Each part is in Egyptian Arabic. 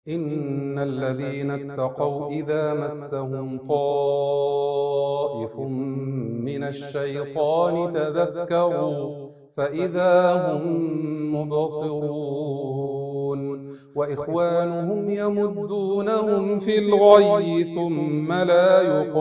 إن الذين اتقوا إذا مسهم طائف من الشيطان تذكروا فإذا هم مبصرون وإخوانهم يمدونهم في الغي ثم لا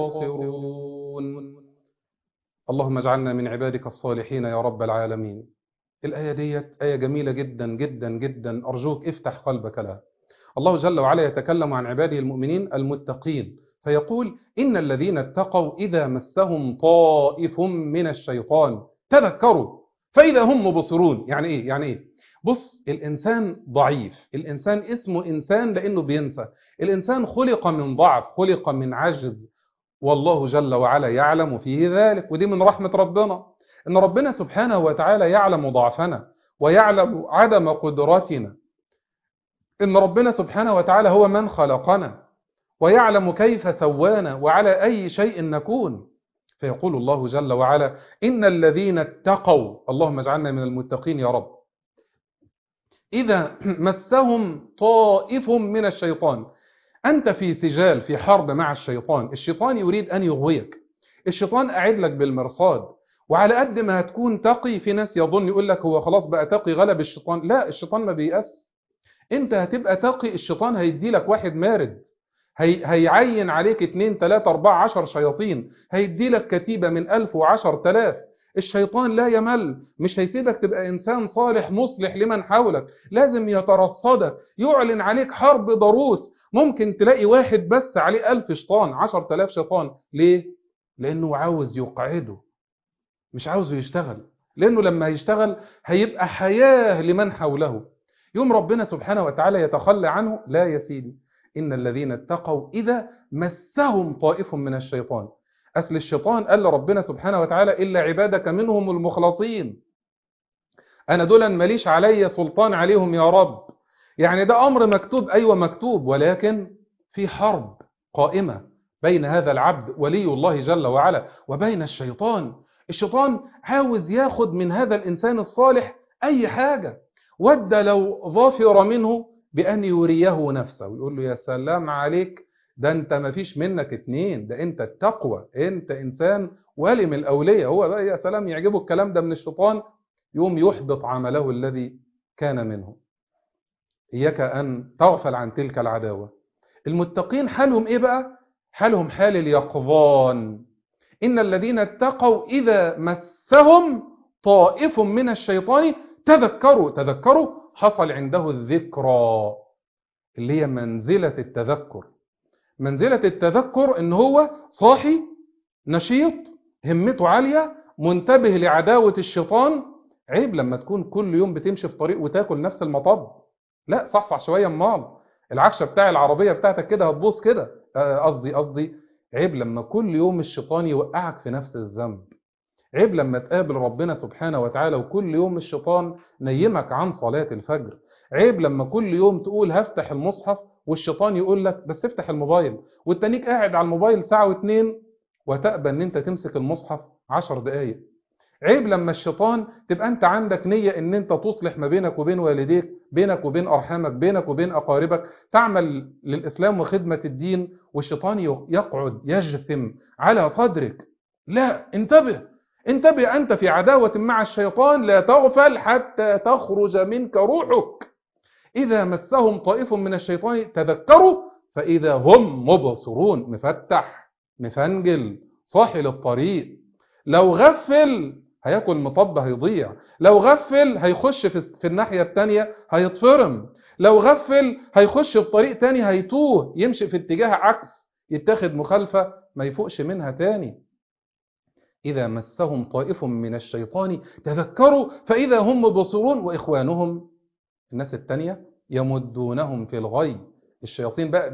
يقصرون اللهم اجعلنا من عبادك الصالحين يا رب العالمين الآية ديت آية جميلة جدا جدا جدا أرجوك افتح قلبك لها الله جل وعلا يتكلم عن عباده المؤمنين المتقين فيقول إن الذين اتقوا إذا مسهم طائف من الشيطان تذكروا فإذا هم مبصرون يعني إيه؟ يعني إيه؟ بص الإنسان ضعيف الإنسان اسمه إنسان لأنه بينسى الإنسان خلق من ضعف خلق من عجز والله جل وعلا يعلم فيه ذلك ودي من رحمة ربنا إن ربنا سبحانه وتعالى يعلم ضعفنا ويعلم عدم قدرتنا إن ربنا سبحانه وتعالى هو من خلقنا ويعلم كيف سوانا وعلى أي شيء نكون فيقول الله جل وعلا إن الذين اتقوا اللهم اجعلنا من المتقين يا رب إذا مسهم طائف من الشيطان أنت في سجال في حرب مع الشيطان الشيطان يريد أن يغويك الشيطان قاعد لك بالمرصاد وعلى قد ما هتكون تقي في ناس يظن يقول لك هو خلاص بقى تقي غلب الشيطان لا الشيطان ما بيأس انت هتبقى تقي الشيطان هيدي لك واحد مارد هي هيعين عليك اتنين تلاتة اربعة عشر شياطين هيدي لك كتيبة من الف وعشر تلاف الشيطان لا يمل مش هيسيبك تبقى انسان صالح مصلح لمن حولك لازم يترصدك يعلن عليك حرب ضروس ممكن تلاقي واحد بس عليه الف شيطان عشر تلاف شيطان ليه؟ لانه عاوز يقعده مش عاوزه يشتغل لانه لما يشتغل هيبقى حياة لمن حوله يوم ربنا سبحانه وتعالى يتخلى عنه لا يا سيدي إن الذين اتقوا إذا مسهم طائف من الشيطان أصل الشيطان قال ربنا سبحانه وتعالى إلا عبادك منهم المخلصين أنا دولا ماليش علي سلطان عليهم يا رب يعني ده أمر مكتوب أيوة مكتوب ولكن في حرب قائمة بين هذا العبد ولي الله جل وعلا وبين الشيطان الشيطان عاوز ياخد من هذا الإنسان الصالح أي حاجة ود لو ظافر منه بأن يريه نفسه ويقول له يا سلام عليك ده انت ما فيش منك اتنين ده انت التقوى انت انسان ولي من الاولياء هو بقى يا سلام يعجبه الكلام ده من الشيطان يوم يحبط عمله الذي كان منه اياك ان تغفل عن تلك العداوة المتقين حالهم ايه بقى حالهم حال اليقظان ان الذين اتقوا اذا مسهم طائف من الشيطان تذكروا تذكروا حصل عنده الذكرى اللي هي منزلة التذكر منزلة التذكر ان هو صاحي نشيط همته عالية منتبه لعداوة الشيطان عيب لما تكون كل يوم بتمشي في طريق وتاكل نفس المطب لا صحصح شوية امال العفشة بتاع العربية بتاعتك كده هتبوظ كده قصدي قصدي عيب لما كل يوم الشيطان يوقعك في نفس الذنب عيب لما تقابل ربنا سبحانه وتعالى وكل يوم الشيطان نيمك عن صلاة الفجر عيب لما كل يوم تقول هفتح المصحف والشيطان يقول لك بس افتح الموبايل والتانيك قاعد على الموبايل ساعة واتنين وتأبى ان انت تمسك المصحف عشر دقايق عيب لما الشيطان تبقى انت عندك نية ان انت تصلح ما بينك وبين والديك بينك وبين ارحامك بينك وبين اقاربك تعمل للاسلام وخدمة الدين والشيطان يقعد يجثم على صدرك لا انتبه انتبه أنت في عداوة مع الشيطان لا تغفل حتى تخرج منك روحك إذا مسهم طائف من الشيطان تذكروا فإذا هم مبصرون مفتح مفنجل صاحي للطريق لو غفل هياكل مطب هيضيع لو غفل هيخش في, في الناحية التانية هيتفرم لو غفل هيخش في طريق تاني هيتوه يمشي في اتجاه عكس يتاخد مخالفة ما يفوقش منها تاني إذا مسهم طائف من الشيطان تذكروا فإذا هم مبصرون وإخوانهم الناس التانية يمدونهم في الغي الشياطين بقى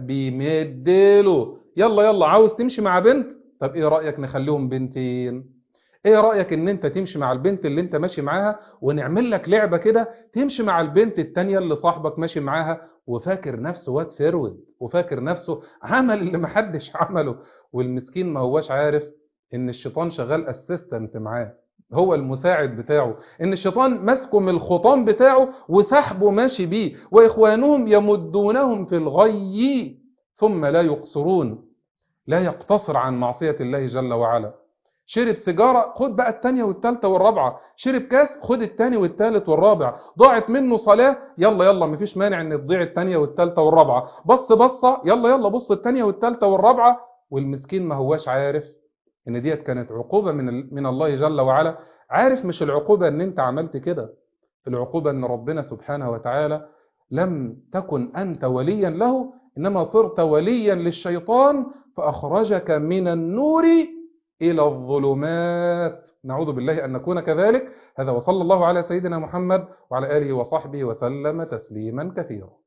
بيمدلوا يلا يلا عاوز تمشي مع بنت طب ايه رأيك نخليهم بنتين ايه رأيك ان انت تمشي مع البنت اللي انت ماشي معاها ونعمل لك لعبة كده تمشي مع البنت التانية اللي صاحبك ماشي معاها وفاكر نفسه واد فرود وفاكر نفسه عمل اللي محدش عمله والمسكين ما هواش عارف ان الشيطان شغال اسيستنت معاه هو المساعد بتاعه ان الشيطان ماسكه من الخطام بتاعه وسحبه ماشي بيه واخوانهم يمدونهم في الغي ثم لا يقصرون لا يقتصر عن معصية الله جل وعلا شرب سيجارة خد بقى التانية والتالتة والرابعة شرب كاس خد التاني والتالت والرابع ضاعت منه صلاة يلا يلا مفيش مانع ان تضيع التانية والتالتة والرابعة بص بصة يلا يلا بص التانية والتالتة والرابعة والمسكين ما هواش عارف ان ديت كانت عقوبة من, من الله جل وعلا عارف مش العقوبة ان انت عملت كده العقوبة ان ربنا سبحانه وتعالى لم تكن انت وليا له انما صرت وليا للشيطان فاخرجك من النور إلى الظلمات نعوذ بالله أن نكون كذلك هذا وصلى الله على سيدنا محمد وعلى آله وصحبه وسلم تسليما كثيرا